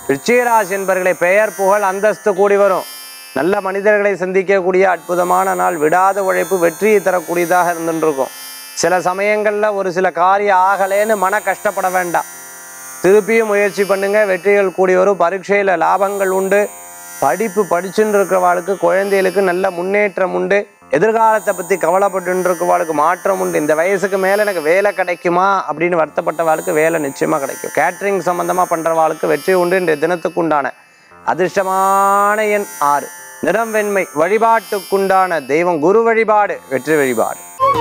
விருச்சிகராசி என்பர்களை பெயர் புகழ் அந்தஸ்து கூடி வரும் நல்ல மனிதர்களை சந்திக்கக்கூடிய அற்புதமான நாள் விடாத உழைப்பு வெற்றியை தரக்கூடியதாக இருந்துருக்கும் சில சமயங்களில் ஒரு சில காரியம் ஆகலேன்னு மன கஷ்டப்பட வேண்டாம் திருப்பியும் முயற்சி பண்ணுங்க வெற்றிகள் கூடி வரும் பரீட்சையில் லாபங்கள் உண்டு படிப்பு படிச்சுட்டு இருக்கிறவாளுக்கு குழந்தைகளுக்கு நல்ல முன்னேற்றம் உண்டு எதிர்காலத்தை பற்றி கவலைப்பட்டு இருக்கிறவாளுக்கு மாற்றம் உண்டு இந்த வயசுக்கு மேலே எனக்கு வேலை கிடைக்குமா அப்படின்னு வருத்தப்பட்டவாளுக்கு வேலை நிச்சயமாக கிடைக்கும் கேட்ரிங் சம்மந்தமாக பண்ணுறவாளுக்கு வெற்றி உண்டு இன்றைய தினத்துக்கு உண்டான அதிர்ஷ்டமான எண் ஆறு நிறம் வெண்மை வழிபாட்டுக்குண்டான தெய்வம் குரு வழிபாடு வெற்றி வழிபாடு